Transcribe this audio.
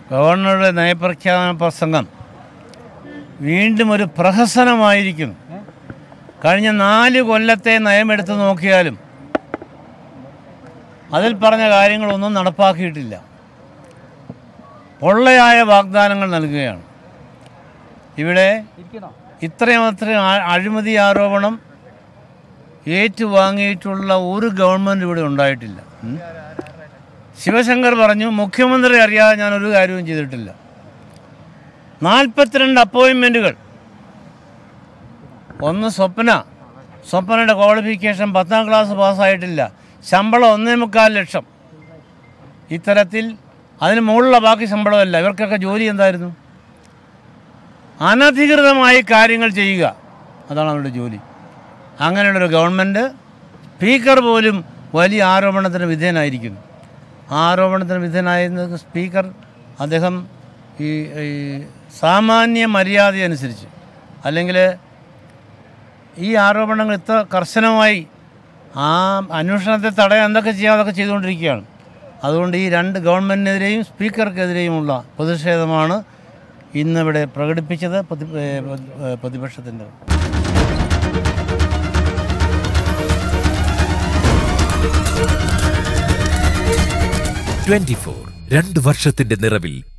ഗവർണറുടെ നയപ്രഖ്യാപന പ്രസംഗം വീണ്ടും ഒരു പ്രഹസനമായിരിക്കുന്നു കഴിഞ്ഞ നാല് കൊല്ലത്തെ നയമെടുത്ത് നോക്കിയാലും അതിൽ പറഞ്ഞ കാര്യങ്ങളൊന്നും നടപ്പാക്കിയിട്ടില്ല പൊള്ളയായ വാഗ്ദാനങ്ങൾ നൽകുകയാണ് ഇവിടെ ഇത്രയും അത്രയും ആ- അഴിമതി ആരോപണം ഏറ്റുവാങ്ങിയിട്ടുള്ള ഒരു ഗവൺമെൻറ് ഇവിടെ ഉണ്ടായിട്ടില്ല ഉം. ശിവശങ്കർ പറഞ്ഞു മുഖ്യമന്ത്രി അറിയാതെ ഞാൻ ഒരു കാര്യവും ചെയ്തിട്ടില്ല നാൽപ്പത്തിരണ്ട് അപ്പോയിൻമെൻറ്റുകൾ ഒന്ന് സ്വപ്ന സ്വപ്നയുടെ ക്വാളിഫിക്കേഷൻ പത്താം ക്ലാസ് പാസ്സായിട്ടില്ല ശമ്പളം ഒന്നേ മുക്കാൽ ലക്ഷം ഇത്തരത്തിൽ അതിന് മുകളിലുള്ള ബാക്കി ശമ്പളമല്ല ഇവർക്കൊക്കെ ജോലി എന്തായിരുന്നു അനധികൃതമായി കാര്യങ്ങൾ ചെയ്യുക അതാണ് അവരുടെ ജോലി അങ്ങനെയുള്ളൊരു ഗവൺമെൻറ് സ്പീക്കർ പോലും വലിയ ആരോപണത്തിന് വിധേയനായിരിക്കുന്നു ആ ആരോപണത്തിന് വിധേയനായിരുന്ന സ്പീക്കർ അദ്ദേഹം ഈ ഈ സാമാന്യ മര്യാദ അനുസരിച്ച് അല്ലെങ്കിൽ ഈ ആരോപണങ്ങൾ ഇത്ര കർശനമായി ആ അന്വേഷണത്തെ തടയാൻ എന്തൊക്കെ ചെയ്യാം അതൊക്കെ ചെയ്തുകൊണ്ടിരിക്കുകയാണ് അതുകൊണ്ട് ഈ രണ്ട് ഗവൺമെൻറ്റിനെതിരെയും സ്പീക്കർക്കെതിരെയുമുള്ള പ്രതിഷേധമാണ് ഇന്നിവിടെ പ്രകടിപ്പിച്ചത് പ്രതി പ്രതിപക്ഷത്തിൻ്റെ ട്വന്റി ഫോർ രണ്ട് വർഷത്തിന്റെ നിറവിൽ